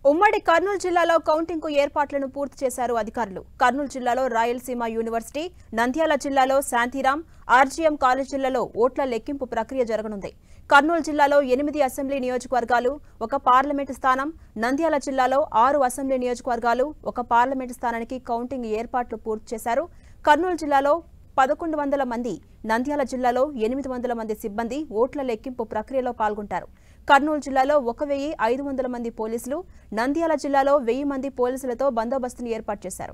ఉమ్మడి కర్నూలు జిల్లాలో కౌంటింగ్ కు ఏర్పాట్లను పూర్తి చేశారు అధికారులు కర్నూలు జిల్లాలో రాయలసీమ యూనివర్సిటీ నంద్యాల జిల్లాలో శాంతిరాం ఆర్జీఎం కాలేజీలలో ఓట్ల లెక్కింపు ప్రక్రియ జరగనుంది కర్నూలు జిల్లాలో ఎనిమిది అసెంబ్లీ నియోజకవర్గాలు ఒక పార్లమెంటు స్థానం నంద్యాల జిల్లాలో ఆరు అసెంబ్లీ నియోజకవర్గాలు ఒక పార్లమెంటు స్థానానికి కౌంటింగ్ ఏర్పాట్లు పూర్తి చేశారు కర్నూలు జిల్లాలో పదకొండు వందల మంది నంద్యాల జిల్లాలో ఎనిమిది వందల మంది సిబ్బంది ఓట్ల లెక్కింపు ప్రక్రియలో పాల్గొంటారు కర్నూలు జిల్లాలో ఒక వెయ్యి ఐదు వందల మంది పోలీసులు నంద్యాల జిల్లాలో వెయ్యి మంది పోలీసులతో బందోబస్తును ఏర్పాటు చేశారు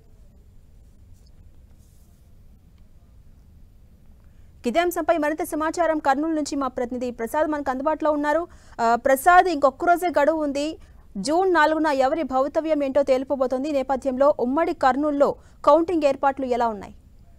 ఇదే అంశంపై మరింత సమాచారం కర్నూలు నుంచి మా ప్రతినిధి ప్రసాద్ మనకు అందుబాటులో ఉన్నారు ఆ, ప్రసాద్ ఇంకొక రోజే గడువు ఉంది జూన్ నాలుగున ఎవరి భవితవ్యం ఏంటో తేలిపోబోతోంది ఈ నేపథ్యంలో ఉమ్మడి కర్నూలులో కౌంటింగ్ ఏర్పాట్లు ఎలా ఉన్నాయి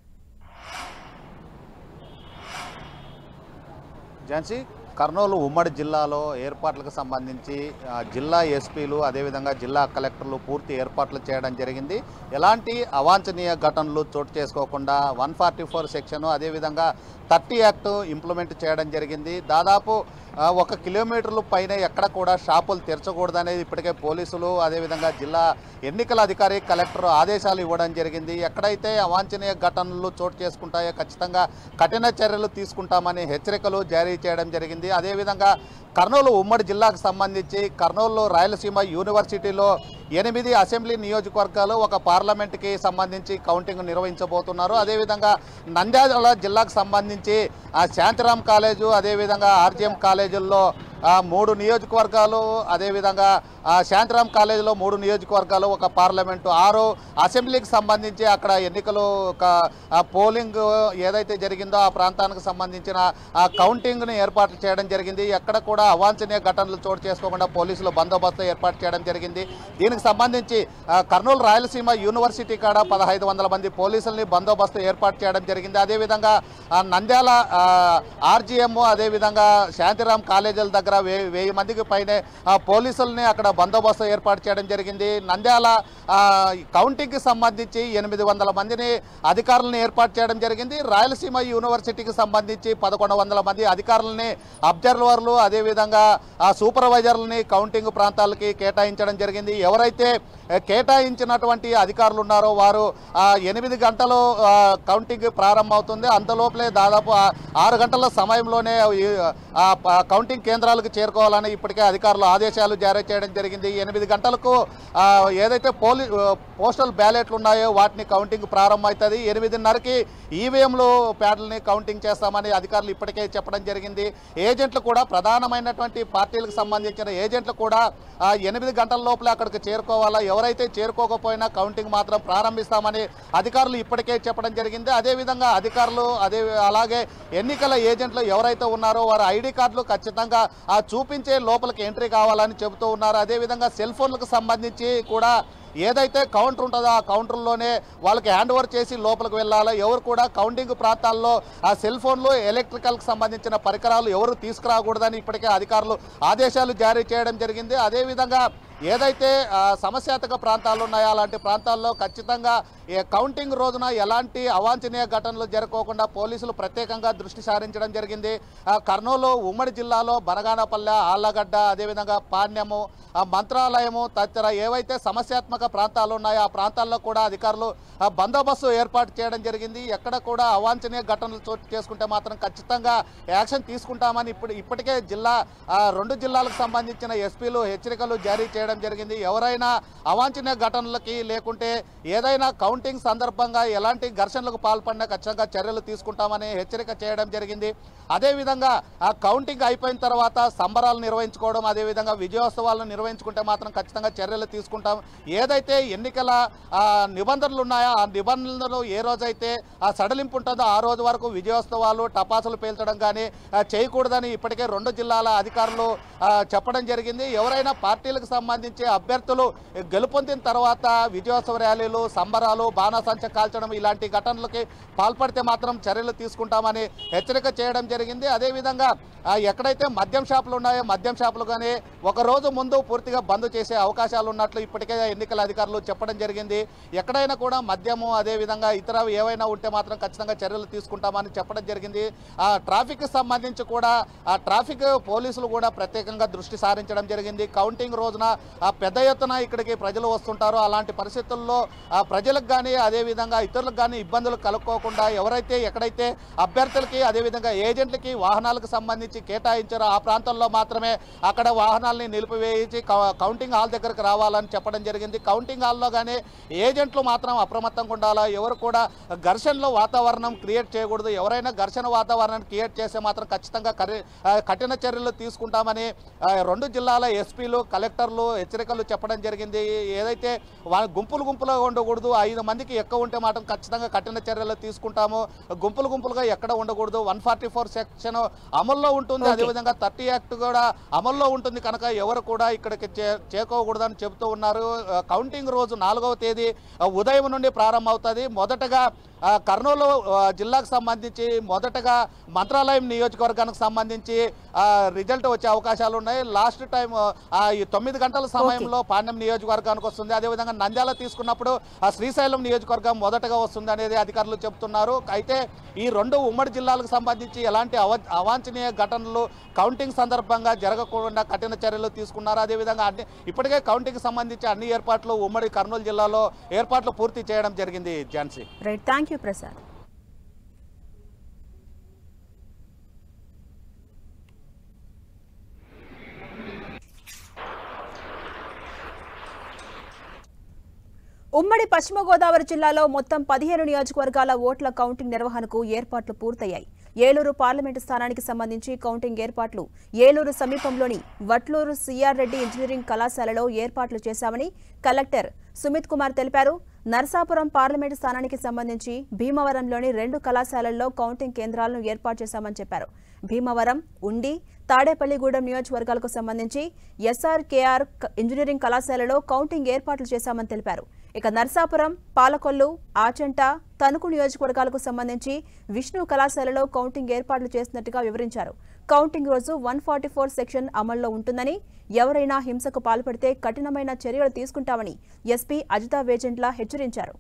ఝాన్సీ కర్నూలు ఉమ్మడి జిల్లాలో ఏర్పాట్లకు సంబంధించి ఆ, జిల్లా ఎస్పీలు అదేవిధంగా జిల్లా కలెక్టర్లు పూర్తి ఏర్పాట్లు చేయడం జరిగింది ఎలాంటి అవాంఛనీయ ఘటనలు చోటు చేసుకోకుండా వన్ ఫార్టీ ఫోర్ సెక్షన్ అదేవిధంగా థర్టీ యాక్ట్ ఇంప్లిమెంట్ చేయడం జరిగింది దాదాపు ఆ, ఒక కిలోమీటర్లు పైన ఎక్కడ కూడా షాపులు తెరచకూడదనేది ఇప్పటికే పోలీసులు అదేవిధంగా జిల్లా ఎన్నికల అధికారి కలెక్టర్ ఆదేశాలు ఇవ్వడం జరిగింది ఎక్కడైతే అవాంఛనీయ ఘటనలు చోటు చేసుకుంటాయో ఖచ్చితంగా కఠిన చర్యలు తీసుకుంటామని హెచ్చరికలు జారీ చేయడం జరిగింది అదేవిధంగా కర్నూలు ఉమ్మడి జిల్లాకు సంబంధించి కర్నూలు రాయలసీమ యూనివర్సిటీలో ఎనిమిది అసెంబ్లీ నియోజకవర్గాలు ఒక పార్లమెంట్కి సంబంధించి కౌంటింగ్ నిర్వహించబోతున్నారు అదేవిధంగా నంద్యాల జిల్లాకు సంబంధించి ఆ శాంతిరామ్ కాలేజు అదేవిధంగా ఆర్జీఎం కాలేజీల్లో ఆ, మూడు నియోజకవర్గాలు అదేవిధంగా ఆ, శాంతిరామ్ కాలేజీలో మూడు నియోజకవర్గాలు ఒక పార్లమెంటు ఆరు అసెంబ్లీకి సంబంధించి అక్కడ ఎన్నికలు ఒక ఆ, పోలింగ్ ఏదైతే జరిగిందో ఆ ప్రాంతానికి సంబంధించిన ఆ కౌంటింగ్ను ఏర్పాటు చేయడం జరిగింది ఎక్కడ కూడా అవాంఛనీయ ఘటనలు చోటు చేసుకోకుండా పోలీసులు బందోబస్తు ఏర్పాటు చేయడం జరిగింది దీనికి సంబంధించి ఆ, కర్నూలు రాయలసీమ యూనివర్సిటీ కాడ పదహైదు వందల మంది పోలీసుల్ని బందోబస్తు ఏర్పాటు చేయడం జరిగింది అదేవిధంగా ఆ, నంద్యాల ఆర్జీఎం అదేవిధంగా శాంతిరామ్ కాలేజీల దగ్గర వే- వెయ్యి మందికి పైనే ఆ, పోలీసుల్ని అక్కడ బందోబస్తు ఏర్పాటు చేయడం జరిగింది నంద్యాల ఆ, కౌంటింగ్కి సంబంధించి ఎనిమిది వందల మందిని అధికారులను ఏర్పాటు చేయడం జరిగింది రాయలసీమ యూనివర్సిటీకి సంబంధించి పదకొండు వందల మంది అధికారులని అబ్జర్వర్లు అదేవిధంగా ఆ సూపర్వైజర్లని కౌంటింగ్ ప్రాంతాలకి కేటాయించడం జరిగింది ఎవరైతే ఆ, కేటాయించినటువంటి అధికారులు ఉన్నారో వారు ఆ, ఎనిమిది గంటలు ఆ, కౌంటింగ్ ప్రారంభమవుతుంది అంతలోపలే దాదాపు ఆ ఆరు గంటల సమయంలోనే ఈ, ఆ, ప- కౌంటింగ్ కేంద్రాలకు చేరుకోవాలని ఇప్పటికే అధికారులు ఆదేశాలు జారీ చేయడం జరిగింది ఎనిమిది గంటలకు ఆ, ఏదైతే పోలీ ఆ, పోస్టల్ బ్యాలెట్లు ఉన్నాయో వాటిని కౌంటింగ్ ప్రారంభమవుతుంది ఎనిమిదిన్నరకి ఈవీఎంలు ప్యాడ్లని కౌంటింగ్ చేస్తామని అధికారులు ఇప్పటికే చెప్పడం జరిగింది ఏజెంట్లు కూడా ప్రధానమైనటువంటి పార్టీలకు సంబంధించిన ఏజెంట్లు కూడా ఆ, ఎనిమిది గంటల లోపలే అక్కడికి చేరుకోవాలా ఎవరైతే చేరుకోకపోయినా కౌంటింగ్ మాత్రం ప్రారంభిస్తామని అధికారులు ఇప్పటికే చెప్పడం జరిగింది అదేవిధంగా అధికారులు అదే అలాగే ఎన్నికల ఏజెంట్లు ఎవరైతే ఉన్నారో వారి ఐడి కార్డులు ఖచ్చితంగా ఆ చూపించే లోపలికి ఎంట్రీ కావాలని చెబుతూ ఉన్నారు అదేవిధంగా సెల్ ఫోన్లకు సంబంధించి కూడా ఏదైతే కౌంటర్ ఉంటుందో ఆ కౌంటర్లోనే వాళ్ళకి హ్యాండ్ ఓవర్ చేసి లోపలికి వెళ్ళాలి ఎవరు కూడా కౌంటింగ్ ప్రాంతాల్లో ఆ సెల్ ఫోన్లు ఎలక్ట్రికల్కి సంబంధించిన పరికరాలు ఎవరు తీసుకురాకూడదని ఇప్పటికే అధికారులు ఆదేశాలు జారీ చేయడం జరిగింది అదేవిధంగా ఏదైతే ఆ, సమస్యాత్మక ప్రాంతాలు ఉన్నాయో అలాంటి ప్రాంతాల్లో ఖచ్చితంగా ఈ కౌంటింగ్ రోజున ఎలాంటి అవాంఛనీయ ఘటనలు జరగకోకుండా పోలీసులు ప్రత్యేకంగా దృష్టి సారించడం జరిగింది ఆ, కర్నూలు ఉమ్మడి జిల్లాలో బనగానపల్లె ఆళ్లగడ్డ అదేవిధంగా పాణ్యము ఆ, మంత్రాలయము తదితర ఏవైతే సమస్యాత్మక ప్రాంతాలు ఉన్నాయో ఆ ప్రాంతాల్లో కూడా అధికారులు ఆ, బందోబస్తు ఏర్పాటు చేయడం జరిగింది ఎక్కడ కూడా అవాంఛనీయ ఘటనలు చోటు చేసుకుంటే మాత్రం ఖచ్చితంగా యాక్షన్ తీసుకుంటామని ఇప్పుడు ఇప్పటికే జిల్లా ఆ, రెండు జిల్లాలకు సంబంధించిన ఎస్పీలు హెచ్చరికలు జారీ చేయడం జరిగింది ఎవరైనా అవాంఛనీయ ఘటనలకి లేకుంటే ఏదైనా కౌంటింగ్ సందర్భంగా ఎలాంటి ఘర్షణలకు పాల్పడినా ఖచ్చితంగా చర్యలు తీసుకుంటామని హెచ్చరిక చేయడం జరిగింది అదేవిధంగా ఆ కౌంటింగ్ అయిపోయిన తర్వాత సంబరాలు నిర్వహించుకోవడం అదేవిధంగా విజయోత్సవాలను నిర్వహించుకుంటే మాత్రం ఖచ్చితంగా చర్యలు తీసుకుంటాం ఏదైతే ఎన్నికల ఆ, నిబంధనలు ఉన్నాయో ఆ నిబంధనలు ఏ రోజైతే ఆ సడలింపు ఉంటుందో ఆ రోజు వరకు విజయోత్సవాలు టపాసులు పేల్చడం కానీ ఆ, చేయకూడదని ఇప్పటికే రెండు జిల్లాల అధికారులు ఆ, చెప్పడం జరిగింది ఎవరైనా పార్టీలకు సంబంధించి అభ్యర్థులు గెలుపొందిన తర్వాత విజయోత్సవ ర్యాలీలు సంబరాలు ఘటనలు బాణాసంచ కాల్చడం ఇలాంటి ఘటనలకి పాల్పడితే మాత్రం చర్యలు తీసుకుంటామని హెచ్చరిక చేయడం జరిగింది అదేవిధంగా ఆ, ఎక్కడైతే మద్యం షాపులు ఉన్నాయో మద్యం షాపులు కానీ ఒక రోజు ముందు పూర్తిగా బంద్ చేసే అవకాశాలు ఉన్నట్లు ఇప్పటికే ఎన్నికల అధికారులు చెప్పడం జరిగింది ఎక్కడైనా కూడా మద్యము అదేవిధంగా ఇతర ఏవైనా ఉంటే మాత్రం ఖచ్చితంగా చర్యలు తీసుకుంటామని చెప్పడం జరిగింది ఆ ట్రాఫిక్ సంబంధించి కూడా ఆ ట్రాఫిక్ పోలీసులు కూడా ప్రత్యేకంగా దృష్టి సారించడం జరిగింది కౌంటింగ్ రోజున ఆ పెద్ద ఎత్తున ఇక్కడికి ప్రజలు వస్తుంటారు అలాంటి పరిస్థితుల్లో ఆ ప్రజలకు కానీ అదేవిధంగా ఇతరులకు కానీ ఇబ్బందులు కలుక్కోకుండా ఎవరైతే ఎక్కడైతే అభ్యర్థులకి అదేవిధంగా ఏజెంట్లకి వాహనాలకు సంబంధించి కేటాయించారో ఆ ప్రాంతంలో మాత్రమే అక్కడ వాహనాల్ని నిలిపివేయించి కౌ- కౌంటింగ్ హాల్ దగ్గరకు రావాలని చెప్పడం జరిగింది కౌంటింగ్ హాల్లో కానీ ఏజెంట్లు మాత్రం అప్రమత్తంగా ఉండాలా ఎవరు కూడా ఘర్షణలో వాతావరణం క్రియేట్ చేయకూడదు ఎవరైనా ఘర్షణ వాతావరణాన్ని క్రియేట్ చేస్తే మాత్రం ఖచ్చితంగా కరి- ఆ, కఠిన చర్యలు తీసుకుంటామని ఆ, రెండు జిల్లాల ఎస్పీలు కలెక్టర్లు హెచ్చరికలు చెప్పడం జరిగింది ఏదైతే వా- గుంపులు గుంపులుగా ఉండకూడదు ఐదు మందికి ఎక్కువ ఉంటే మాత్రం ఖచ్చితంగా కఠిన చర్యలు తీసుకుంటాము గుంపులు గుంపులుగా ఎక్కడ ఉండకూడదు వన్ ఫార్టీ ఫోర్ సెక్షన్ అమల్లో ఉంటుంది Okay. అదేవిధంగా థర్టీ యాక్ట్ కూడా అమల్లో ఉంటుంది కనుక ఎవరు కూడా ఇక్కడికి చే- చేరుకోకూడదని చెబుతూ ఉన్నారు ఆ, కౌంటింగ్ రోజు నాలుగవ తేదీ ఆ, ఉదయం నుండి ప్రారంభమవుతుంది మొదటగా ఆ, కర్నూలు ఆ, జిల్లాకు సంబంధించి మొదటగా మంత్రాలయం నియోజకవర్గానికి సంబంధించి ఆ, రిజల్ట్ వచ్చే అవకాశాలు ఉన్నాయి లాస్ట్ టైం ఆ, ఈ తొమ్మిది గంటల సమయంలో పాండ్యం నియోజకవర్గానికి వస్తుంది అదేవిధంగా నంద్యాల తీసుకున్నప్పుడు ఆ శ్రీశైలం నియోజకవర్గం మొదటగా వస్తుంది అనేది అధికారులు చెబుతున్నారు అయితే ఈ రెండు ఉమ్మడి జిల్లాలకు సంబంధించి ఎలాంటి అవ అవాంఛనీయ ఘటనలు కౌంటింగ్ సందర్భంగా జరగకుండా కఠిన చర్యలు తీసుకున్నారు అదేవిధంగా అన్ని ఇప్పటికే కౌంటింగ్ సంబంధించి అన్ని ఏర్పాట్లు ఉమ్మడి కర్నూలు జిల్లాలో ఏర్పాట్లు పూర్తి చేయడం జరిగింది Jhansi right thank you Prasad ఉమ్మడి పశ్చిమ గోదావరి జిల్లాలో మొత్తం పదిహేను నియోజకవర్గాల ఓట్ల కౌంటింగ్ నిర్వహణకు ఏర్పాట్లు పూర్తయ్యాయి ఏలూరు పార్లమెంటు స్థానానికి సంబంధించి కౌంటింగ్ ఏర్పాట్లు ఏలూరు సమీపంలోని వట్లూరు సిఆర్ రెడ్డి ఇంజనీరింగ్ కళాశాలలో ఏర్పాట్లు చేశామని కలెక్టర్ సుమిత్ కుమార్ తెలిపారు నర్సాపురం పార్లమెంటు స్థానానికి సంబంధించి భీమవరంలోని రెండు కళాశాలల్లో కౌంటింగ్ కేంద్రాలను ఏర్పాటు చేశామని చెప్పారు భీమవరం ఉండి తాడేపల్లిగూడెం నియోజకవర్గాలకు సంబంధించి ఎస్ఆర్కేఆర్ క- ఇంజనీరింగ్ కళాశాలలో కౌంటింగ్ ఏర్పాట్లు చేశామని తెలిపారు ఇక నర్సాపురం పాలకొల్లు ఆచంట తణుకు నియోజకవర్గాలకు సంబంధించి విష్ణు కళాశాలలో కౌంటింగ్ ఏర్పాట్లు చేసినట్టుగా వివరించారు కౌంటింగ్ రోజు వన్ ఫార్టీ ఫోర్ సెక్షన్ అమల్లో ఉంటుందని ఎవరైనా హింసకు పాల్పడితే కఠినమైన చర్యలు తీసుకుంటామని ఎస్పీ అజితా వేజెంట్ల హెచ్చరించారు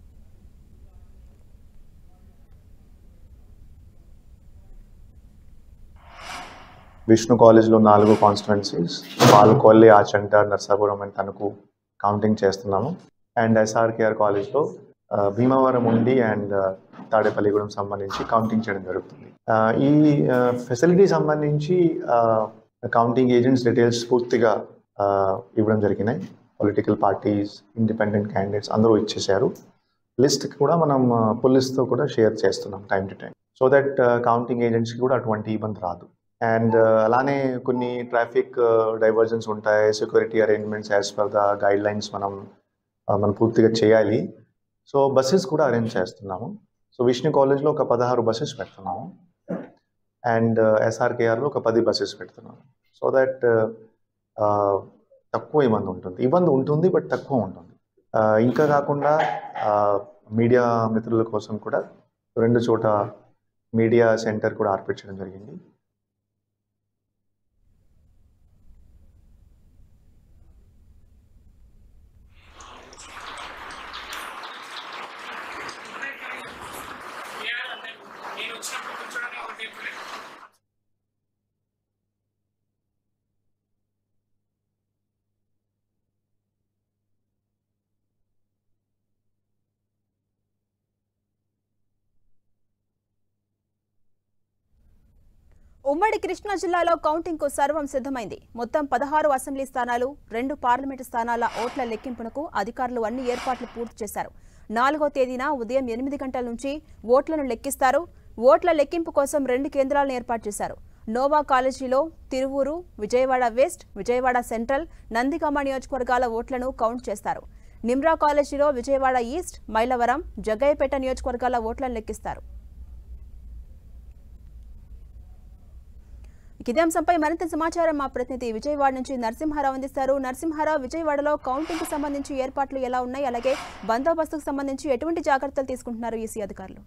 విష్ణు కాలేజ్లో నాలుగు constituencies Palakollu Achanta Narsapuram and Tanuku counting చేస్తున్నాము అండ్ ఎస్ఆర్కేఆర్ కాలేజ్లో ఆ, భీమవరం ఉండి అండ్ ఆ, తాడేపల్లిగూడెం సంబంధించి కౌంటింగ్ చేయడం జరుగుతుంది ఆ, ఈ ఫెసిలిటీ సంబంధించి కౌంటింగ్ ఏజెంట్స్ డీటెయిల్స్ పూర్తిగా ఆ, ఇవ్వడం జరిగినాయి పొలిటికల్ పార్టీస్ ఇండిపెండెంట్ క్యాండిడేట్స్ అందరూ ఇచ్చేశారు లిస్ట్ కూడా మనం పోలీస్తో కూడా షేర్ చేస్తున్నాం time to time so that counting ఏజెంట్స్కి కూడా అటువంటి ఇబ్బంది రాదు అండ్ అలానే కొన్ని ట్రాఫిక్ డైవర్జన్స్ ఉంటాయి security arrangements as per the guideline మనం uh, మనం పూర్తిగా చేయాలి సో బస్సెస్ కూడా అరేంజ్ చేస్తున్నాము సో విష్ణు కాలేజ్లో ఒక పదహారు బస్సెస్ పెడుతున్నాము అండ్ ఎస్ఆర్కేఆర్లో ఒక పది బస్సెస్ పెడుతున్నాము సో దట్ తక్కువ ఇబ్బంది ఉంటుంది ఇబ్బంది ఉంటుంది బట్ తక్కువ ఉంటుంది Uh, ఇంకా కాకుండా మీడియా మిత్రుల కోసం కూడా రెండు చోట మీడియా సెంటర్ కూడా ఏర్పాటు చేయడం జరిగింది నేను వచ్చినప్పుడు కూర్చోడానికి ఒక టేబుల్ ఉమ్మడి కృష్ణా జిల్లాలో కౌంటింగ్ కు సర్వం సిద్ధమైంది మొత్తం పదహారు అసెంబ్లీ స్థానాలు రెండు పార్లమెంటు స్థానాల ఓట్ల లెక్కింపునకు అధికారులు అన్ని ఏర్పాట్లు పూర్తి చేశారు నాలుగో తేదీన ఉదయం ఎనిమిది గంటల నుంచి ఓట్లను లెక్కిస్తారు ఓట్ల లెక్కింపు కోసం రెండు కేంద్రాలను ఏర్పాటు చేశారు నోవా కాలేజీలో తిరువూరు విజయవాడ వెస్ట్ విజయవాడ సెంట్రల్ నందిగామ నియోజకవర్గాల ఓట్లను కౌంట్ చేస్తారు నిమ్రా కాలేజీలో విజయవాడ ఈస్ట్ మైలవరం జగ్గయ్యపేట నియోజకవర్గాల ఓట్లను లెక్కిస్తారు ఇక ఇదే అంశంపై మరింత సమాచారం మా ప్రతినిధి విజయవాడ నుంచి నరసింహారావు అందిస్తారు నరసింహారావు విజయవాడలో కౌంటింగ్ కు సంబంధించి ఏర్పాట్లు ఎలా ఉన్నాయి అలాగే బందోబస్తుకు సంబంధించి ఎటువంటి జాగ్రత్తలు తీసుకుంటున్నారు ఈసీ అధికారులు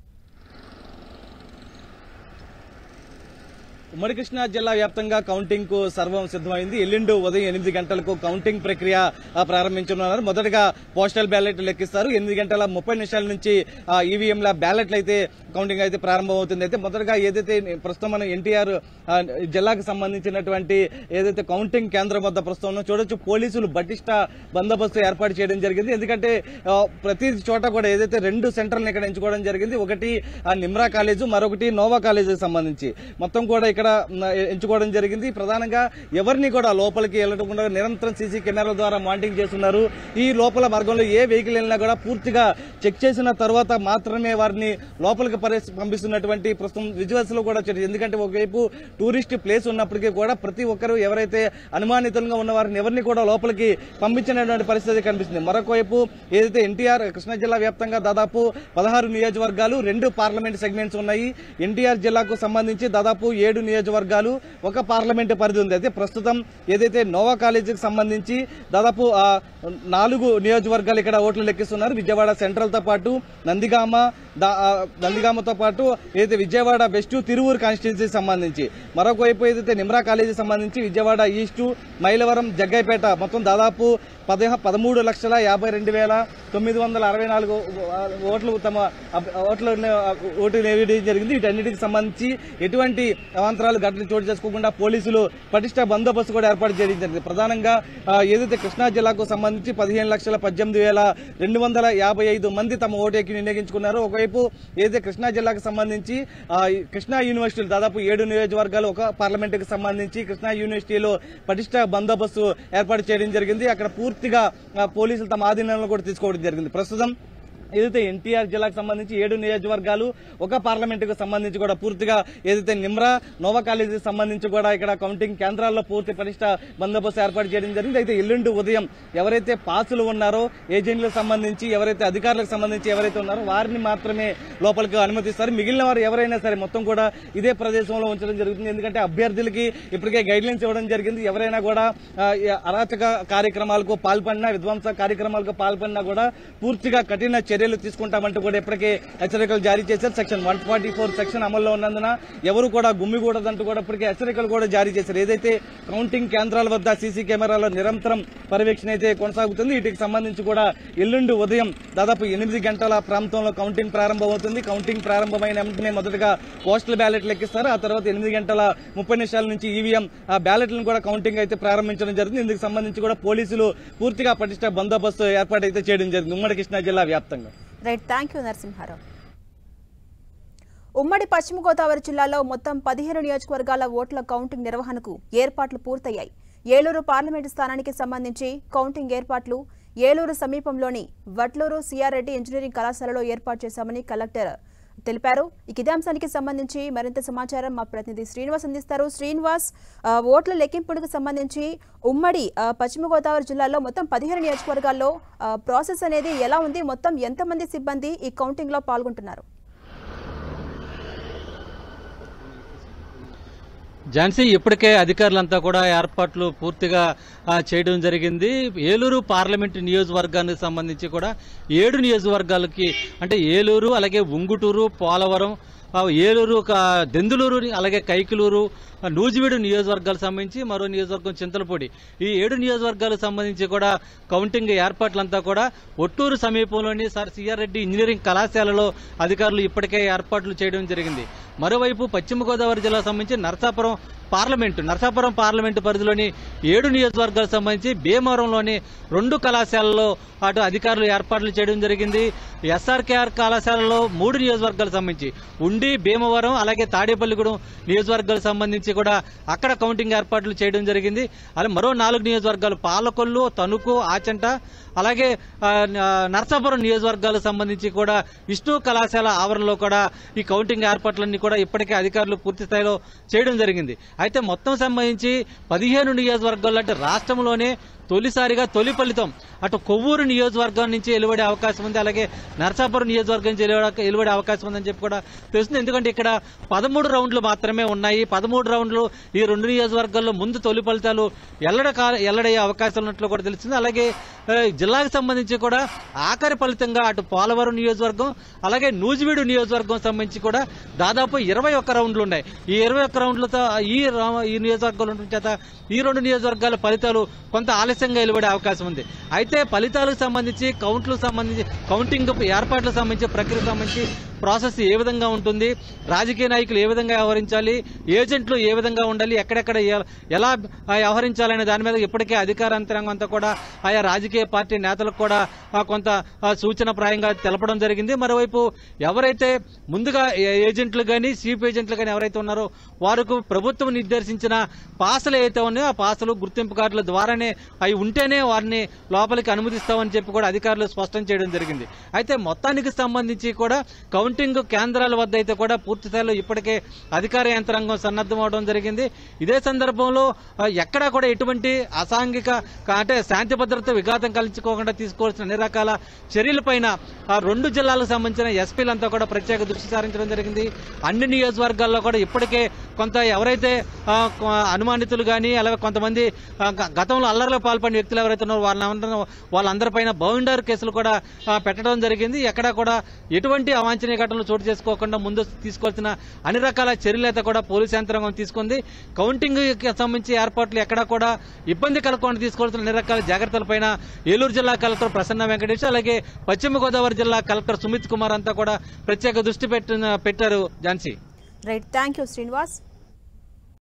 ఉమ్మడి కృష్ణా జిల్లా వ్యాప్తంగా కౌంటింగ్ కు సర్వం సిద్ధమైంది ఎల్లుండి ఉదయం ఎనిమిది గంటలకు కౌంటింగ్ ప్రక్రియ ఆ, ప్రారంభించనున్నారు మొదటగా పోస్టల్ బ్యాలెట్ లెక్కిస్తారు ఎనిమిది గంటల ముప్పై నిమిషాల నుంచి ఈవీఎంల బ్యాలెట్లు అయితే కౌంటింగ్ అయితే ప్రారంభమవుతుంది అయితే మొదటగా ఏదైతే ప్రస్తుతం మనం ఎన్టీఆర్ జిల్లాకు సంబంధించినటువంటి ఏదైతే కౌంటింగ్ కేంద్రం వద్ద ప్రస్తుతం ఉన్నో చూడొచ్చు పోలీసులు బటిష్ట బందోబస్తు ఏర్పాటు చేయడం జరిగింది ఎందుకంటే ఆ, ప్రతి చోట కూడా ఏదైతే రెండు సెంటర్లను ఇక్కడ ఎంచుకోవడం జరిగింది ఒకటి ఆ, నిమ్రా కాలేజు మరొకటి నోవా కాలేజీకి సంబంధించి మొత్తం కూడా ఇక్కడ మ్, ఎంచుకోవడం జరిగింది ప్రధానంగా ఎవరిని కూడా లోపలికి వెళ్ళకుండా నిరంతరం సీసీ కెమెరాల ద్వారా మానిటరింగ్ చేస్తున్నారు ఈ లోపల మార్గంలో ఏ వెహికల్ వెళ్ళినా కూడా పూర్తిగా చెక్ చేసిన తర్వాత మాత్రమే వారిని లోపలికి పరి- పంపిస్తున్నటువంటి ప్రస్తుతం విజువల్స్ లో కూడా చూడొచ్చు. ఎందుకంటే ఒకవైపు టూరిస్ట్ ప్లేస్ ఉన్నప్పటికీ కూడా ప్రతి ఒక్కరు ఎవరైతే అనుమానితులుగా ఉన్న వారిని ఎవరిని కూడా లోపలికి పంపించినటువంటి పరిస్థితి కనిపిస్తుంది మరొక వైపు ఏదైతే ఎన్టీఆర్ కృష్ణా జిల్లా వ్యాప్తంగా దాదాపు పదహారు నియోజకవర్గాలు రెండు పార్లమెంట్ సెగ్మెంట్స్ ఉన్నాయి ఎన్టీఆర్ జిల్లాకు సంబంధించి దాదాపు ఏడు నియోజకవర్గాలు ఒక పార్లమెంట్ పరిధి ఉంది అయితే ప్రస్తుతం ఏదైతే నోవా కాలేజీకి సంబంధించి దాదాపు ఆ, నాలుగు నియోజకవర్గాలు ఇక్కడ ఓట్లు లెక్కిస్తున్నారు విజయవాడ సెంట్రల్ తో పాటు నందిగామ దా- ఆ, నందిగామతో పాటు ఏదైతే విజయవాడ వెస్ట్ తిరువూరు కాన్స్టిట్యున్సీ సంబంధించి మరొక వైపు ఏదైతే నిమ్రా కాలేజీ సంబంధించి విజయవాడ ఈస్టు మైలవరం జగ్గైపేట మొత్తం దాదాపు పదిహ పదమూడు లక్షల యాభై రెండు వేల తొమ్మిది వందల అరవై నాలుగు ఓట్లు తమ అబ్- ఓట్లు ఓటు వేయడం జరిగింది వీటన్నిటికి సంబంధించి ఎటువంటి అవాంతరాలు ఘటనలు చోటు చేసుకోకుండా పోలీసులు పటిష్ట బందోబస్తు కూడా ఏర్పాటు చేయడం జరిగింది ప్రధానంగా ఆ, ఏదైతే కృష్ణా జిల్లాకు సంబంధించి పదిహేను లక్షల పద్దెనిమిది వేల రెండు వందల యాభై ఐదు మంది తమ ఓటు ఎక్కి వినియోగించుకున్నారు ఒకవైపు ఏదైతే కృష్ణా జిల్లాకు సంబంధించి ఆ, ఈ కృష్ణా యూనివర్సిటీలు దాదాపు ఏడు నియోజకవర్గాలు ఒక పార్లమెంటుకు సంబంధించి కృష్ణా యూనివర్సిటీలో పటిష్ట బందోబస్తు ఏర్పాటు చేయడం జరిగింది అక్కడ పూర్తిగా ఆ, పోలీసులు తమ ఆధీనంలో కూడా తీసుకోవడం జరిగింది ప్రస్తుతం ఏదైతే ఎన్టీఆర్ జిల్లాకు సంబంధించి ఏడు నియోజకవర్గాలు ఒక పార్లమెంటుకు సంబంధించి కూడా పూర్తిగా ఏదైతే నిమ్రా నోవా కాలేజీకి సంబంధించి కూడా ఇక్కడ కౌంటింగ్ కేంద్రాల్లో పూర్తి పటిష్ట బందోబస్తు ఏర్పాటు చేయడం జరిగింది అయితే ఎల్లుండి ఉదయం ఎవరైతే పాసులు ఉన్నారో ఏజెంట్లకు సంబంధించి ఎవరైతే అధికారులకు సంబంధించి ఎవరైతే ఉన్నారో వారిని మాత్రమే లోపలికి అనుమతిస్తారు మిగిలిన వారు ఎవరైనా సరే మొత్తం కూడా ఇదే ప్రదేశంలో ఉంచడం జరుగుతుంది ఎందుకంటే అభ్యర్థులకి ఇప్పటికే గైడ్ లైన్స్ ఇవ్వడం జరిగింది ఎవరైనా కూడా ఆ, ఈ అరాచక కార్యక్రమాలకు పాల్పడినా విధ్వంస కార్యక్రమాలకు పాల్పడినా కూడా పూర్తిగా కఠిన చర్యలు తీసుకుంటామంటూ కూడా ఇప్పటికే హెచ్చరికలు జారీ చేశారు section one forty four section అమల్లో ఉన్నందున ఎవరు కూడా గుమ్మికూడదంటూ కూడా ఇప్పటికే హెచ్చరికలు కూడా జారీ చేశారు ఏదైతే కౌంటింగ్ కేంద్రాల వద్ద సీసీ కెమెరాలో నిరంతరం పర్యవేక్షణ అయితే కొనసాగుతుంది వీటికి సంబంధించి కూడా ఎల్లుండి ఉదయం దాదాపు ఎనిమిది గంటల ప్రాంతంలో కౌంటింగ్ ప్రారంభమవుతుంది కౌంటింగ్ ప్రారంభమైన వెంటనే మొదటగా పోస్టల్ బ్యాలెట్ లెక్కిస్తారు ఆ తర్వాత ఎనిమిది గంటల ముప్పై నిమిషాల నుంచి ఈవీఎం ఆ బ్యాలెట్లను కూడా కౌంటింగ్ అయితే ప్రారంభించడం జరుగుతుంది ఇందుకు సంబంధించి కూడా పోలీసులు పూర్తిగా పటిష్ట బందోబస్తు ఏర్పాటు అయితే చేయడం జరిగింది ఉమ్మడి కృష్ణా జిల్లా వ్యాప్తంగా రైట్ థ్యాంక్ యూ నరసింహారావు ఉమ్మడి పశ్చిమ గోదావరి జిల్లాలో మొత్తం పదిహేను నియోజకవర్గాల ఓట్ల కౌంటింగ్ నిర్వహణకు ఏర్పాట్లు పూర్తయ్యాయి ఏలూరు పార్లమెంటు స్థానానికి సంబంధించి కౌంటింగ్ ఏర్పాట్లు ఏలూరు సమీపంలోని వట్లూరు సిఆర్రెడ్డి ఇంజనీరింగ్ కళాశాలలో ఏర్పాటు చేశామని కలెక్టర్ తెలిపారు ఇక ఇదే అంశానికి సంబంధించి మరింత సమాచారం మా ప్రతినిధి శ్రీనివాస్ అందిస్తారు శ్రీనివాస్ ఆ, ఓట్ల లెక్కింపునకు సంబంధించి ఉమ్మడి ఆ, పశ్చిమ గోదావరి జిల్లాలో మొత్తం పదిహేను నియోజకవర్గాల్లో ఆ, ప్రాసెస్ అనేది ఎలా ఉంది మొత్తం ఎంతమంది సిబ్బంది ఈ కౌంటింగ్లో పాల్గొంటున్నారు ఝాన్సీ ఇప్పటికే అధికారులంతా కూడా ఏర్పాట్లు పూర్తిగా ఆ, చేయడం జరిగింది ఏలూరు పార్లమెంటు నియోజకవర్గానికి సంబంధించి కూడా ఏడు నియోజకవర్గాలకి అంటే ఏలూరు అలాగే ఉంగుటూరు పోలవరం ఆ, ఏలూరు క- దెందులూరు అలాగే కైకిలూరు ఆ, నూజివీడు నియోజకవర్గాలకు సంబంధించి మరో నియోజకవర్గం చింతలపూడి ఈ ఏడు నియోజకవర్గాలకు సంబంధించి కూడా కౌంటింగ్ ఏర్పాట్లంతా కూడా ఒట్టూరు సమీపంలోని సార్ సిఆర్ రెడ్డి ఇంజనీరింగ్ కళాశాలలో అధికారులు ఇప్పటికే ఏర్పాట్లు చేయడం జరిగింది మరోవైపు పశ్చిమ గోదావరి జిల్లాకు సంబంధించి నరసాపురం పార్లమెంటు నరసాపురం పార్లమెంటు పరిధిలోని ఏడు నియోజకవర్గాలకు సంబంధించి భీమవరంలోని రెండు కళాశాలలో అటు అధికారులు ఏర్పాట్లు చేయడం జరిగింది ఎస్ఆర్కేఆర్ కళాశాలలో మూడు నియోజకవర్గాలకు సంబంధించి ఉండి భీమవరం అలాగే తాడేపల్లిగూడెం నియోజకవర్గాలకు సంబంధించి కూడా అక్కడ కౌంటింగ్ ఏర్పాట్లు చేయడం జరిగింది అలాగే మరో నాలుగు నియోజకవర్గాలు పాలకొల్లు తణుకు ఆచంట అలాగే ఆ, న- నరసాపురం నియోజకవర్గాలకు సంబంధించి కూడా విష్ణు కళాశాల ఆవరణలో కూడా ఈ కౌంటింగ్ ఏర్పాట్లన్నీ కూడా ఇప్పటికే అధికారులు పూర్తి స్థాయిలో చేయడం జరిగింది అయితే మొత్తం సంబంధించి పదిహేను నియోజకవర్గాలు అంటే రాష్ట్రంలోనే తొలిసారిగా తొలి ఫలితం అటు కొవ్వూరు నియోజకవర్గం నుంచి వెలువడే అవకాశం ఉంది అలాగే నరసాపురం నియోజకవర్గం నుంచి వెలువడే- వెలువడే అవకాశం ఉందని చెప్పి కూడా తెలుస్తుంది ఎందుకంటే ఇక్కడ పదమూడు రౌండ్లు మాత్రమే ఉన్నాయి పదమూడు రౌండ్లు ఈ రెండు నియోజకవర్గాల్లో ముందు తొలి ఫలితాలు ఎల్లడ కా- ఎల్లడయ్యే అవకాశాలు ఉన్నట్లు కూడా తెలుస్తుంది అలాగే ఆ, జిల్లాకు సంబంధించి కూడా ఆఖరి ఫలితంగా అటు పోలవరం నియోజకవర్గం అలాగే నూజివీడు నియోజకవర్గం సంబంధించి కూడా దాదాపు ఇరవై ఒక్క రౌండ్లు ఉన్నాయి ఈ ఇరవై ఒక్క రౌండ్లతో ఈ రా- ఈ నియోజకవర్గాలు ఉండటం చేత ఈ రెండు నియోజకవర్గాల ఫలితాలు కొంత ఆలస్యంగా వెలువడే అవకాశం ఉంది అయితే ఫలితాలకు సంబంధించి కౌంట్లకు సంబంధించి కౌంటింగ్ ఏర్పాట్లకు సంబంధించి ప్రక్రియకు సంబంధించి ప్రాసెస్ ఏ విధంగా ఉంటుంది రాజకీయ నాయకులు ఏ విధంగా వ్యవహరించాలి ఏజెంట్లు ఏ విధంగా ఉండాలి ఎక్కడెక్కడ ఎ- ఎలా ఆ, వ్యవహరించాలనే దాని మీద ఇప్పటికే అధికార యంత్రాంగం అంతా కూడా ఆయా రాజకీయ పార్టీ నేతలకు కూడా ఆ, కొంత ఆ, సూచన ప్రాయంగా తెలపడం జరిగింది మరోవైపు ఎవరైతే ముందుగా ఏ- ఏజెంట్లు కానీ చీఫ్ ఏజెంట్లు కానీ ఎవరైతే ఉన్నారో వారికి ప్రభుత్వం నిర్దేశించిన పాసలు ఏవైతే ఉన్నాయో ఆ పాసలు గుర్తింపు కార్డుల ద్వారానే అవి ఉంటేనే వారిని లోపలికి అనుమతిస్తామని చెప్పి కూడా అధికారులు స్పష్టం చేయడం జరిగింది అయితే మొత్తానికి సంబంధించి కూడా కౌంటింగ్ కేంద్రాల వద్ద అయితే కూడా పూర్తి స్థాయిలో ఇప్పటికే అధికార యంత్రాంగం సన్నద్ధం అవడం జరిగింది ఇదే సందర్భంలో ఆ, ఎక్కడా కూడా ఎటువంటి అసాంఘిక కా- అంటే శాంతి భద్రత విఘాతం కలిగించుకోకుండా తీసుకోవాల్సిన అన్ని రకాల చర్యలపైన ఆ రెండు జిల్లాలకు సంబంధించిన ఎస్పీలంతా కూడా ప్రత్యేక దృష్టి సారించడం జరిగింది అన్ని నియోజకవర్గాల్లో కూడా ఇప్పటికే కొంత ఎవరైతే ఆ, కొ- అనుమానితులు కానీ అలాగే కొంతమంది ఆ, గ- గతంలో అల్లర్లో పాల్పడిన వ్యక్తులు ఎవరైతే ఉన్నారో వాళ్ళందరూ వాళ్ళందరిపైన బౌండర్ కేసులు కూడా ఆ, పెట్టడం జరిగింది ఎక్కడా కూడా ఎటువంటి అవాంఛనీయ ఘటనలు చోటు చేసుకోకుండా ముందు తీసుకోవాల్సిన అన్ని రకాల చర్యలు అయితే కూడా పోలీసు యంత్రాంగం తీసుకుంది కౌంటింగ్ కి సంబంధించి ఏర్పాట్లు ఎక్కడా కూడా ఇబ్బంది కలగకుండా తీసుకోవాల్సిన అన్ని రకాల జాగ్రత్తలపైన ఏలూరు జిల్లా కలెక్టర్ ప్రసన్న వెంకటేష్ అలాగే పశ్చిమ గోదావరి జిల్లా కలెక్టర్ సుమిత్ కుమార్ అంతా కూడా ప్రత్యేక దృష్టి పెట్టిన పెట్టారు Jhansi right thank you Srinivas